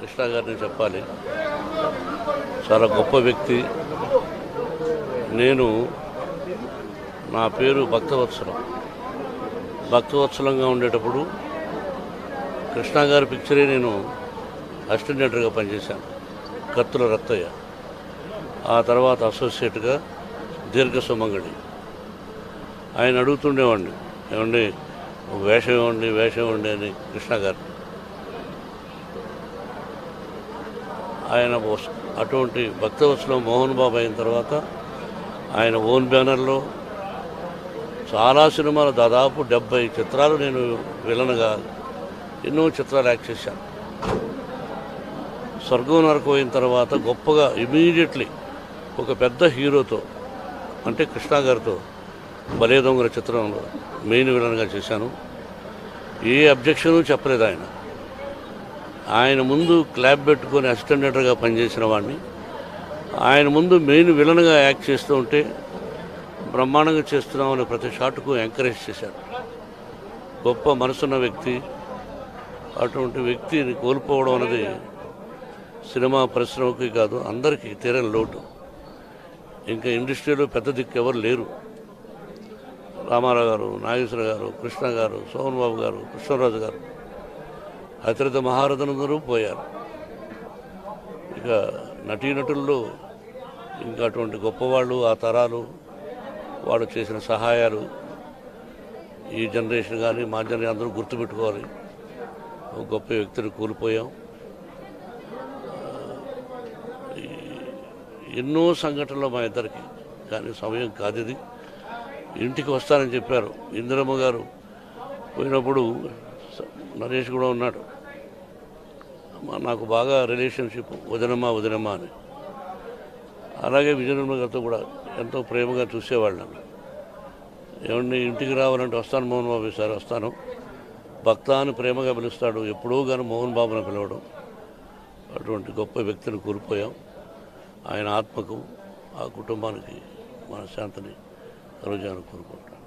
కృష్ణ గారిని చెప్పాలి చాలా గొప్ప వ్యక్తి నేను నా పేరు భక్తవత్సలం భక్తవత్సలంగా ఉండేటప్పుడు కృష్ణ గారి పిక్చరే నేను అసిస్టెంట్గా పనిచేశాను కత్తుల రత్తయ్య ఆ తర్వాత అసోసియేట్గా దీర్ఘ సుమంగళి ఆయన అడుగుతుండేవాడిని ఏమండి ఒక వేషం ఇవ్వండి వేషం ఇవ్వండి అని కృష్ణ గారు ఆయన వస్- అటువంటి భక్తవత్సలం మోహన్ బాబు అయిన తర్వాత ఆయన ఓన్ బ్యానర్లో చాలా సినిమాలు దాదాపు డెబ్బై చిత్రాలు నేను విలన్గా ఎన్నో చిత్రాలు యాక్ట్ చేశాను స్వర్గం నరకు అయిన తర్వాత గొప్పగా ఇమీడియట్లీ ఒక పెద్ద హీరోతో అంటే కృష్ణ గారితో బలే దొంగల చిత్రంలో మెయిన్ విలన్గా చేశాను ఏ అబ్జెక్షను చెప్పలేదు ఆయన ఆయన ముందు క్లాబ్ పెట్టుకొని అసిస్టెంట్గా పనిచేసిన వాడిని ఆయన ముందు మెయిన్ విలన్గా యాక్ట్ చేస్తూ ఉంటే బ్రహ్మాండంగా చేస్తున్నామని ప్రతి షాట్కు ఎంకరేజ్ చేశారు గొప్ప మనసున్న వ్యక్తి అటువంటి వ్యక్తిని కోల్పోవడం అనేది సినిమా పరిశ్రమకి కాదు అందరికీ తీరని లోటు ఇంకా ఇండస్ట్రీలో పెద్ద దిక్కు ఎవరు లేరు రామారావు గారు నాగేశ్వర గారు కృష్ణ గారు సోహన్ బాబు గారు కృష్ణరాజు గారు అతిరిత మహారథులందరూ పోయారు ఇక నటీనటుల్లో ఇంకా అటువంటి గొప్పవాళ్ళు ఆ తరాలు వాళ్ళు చేసిన సహాయాలు ఈ జనరేషన్ కానీ మా జనరేషన్ అందరూ గుర్తుపెట్టుకోవాలి ఒక గొప్ప వ్యక్తిని కోల్పోయాం ఎన్నో సంఘటనలు మా ఇద్దరికి కానీ సమయం కాదు ఇది ఇంటికి వస్తానని చెప్పారు ఇందిరమ్మ గారు పోయినప్పుడు స- నరేష్ కూడా ఉన్నాడు మా- నాకు బాగా రిలేషన్షిప్ వదినమ్మ వదినమ్మ అని అలాగే విజయనగరం గారితో కూడా ఎంతో ప్రేమగా చూసేవాళ్ళు నన్ను ఏమండి ఇంటికి రావాలంటే వస్తాను మోహన్ బాబు సార్ వస్తాను భక్త అని ప్రేమగా పిలుస్తాడు ఎప్పుడూ కానీ మోహన్ బాబుని పిలవడం అటువంటి గొప్ప వ్యక్తిని కోల్పోయాం ఆయన ఆత్మకు ఆ కుటుంబానికి మన శాంతిని కలుగుజాను కోరుకుంటాను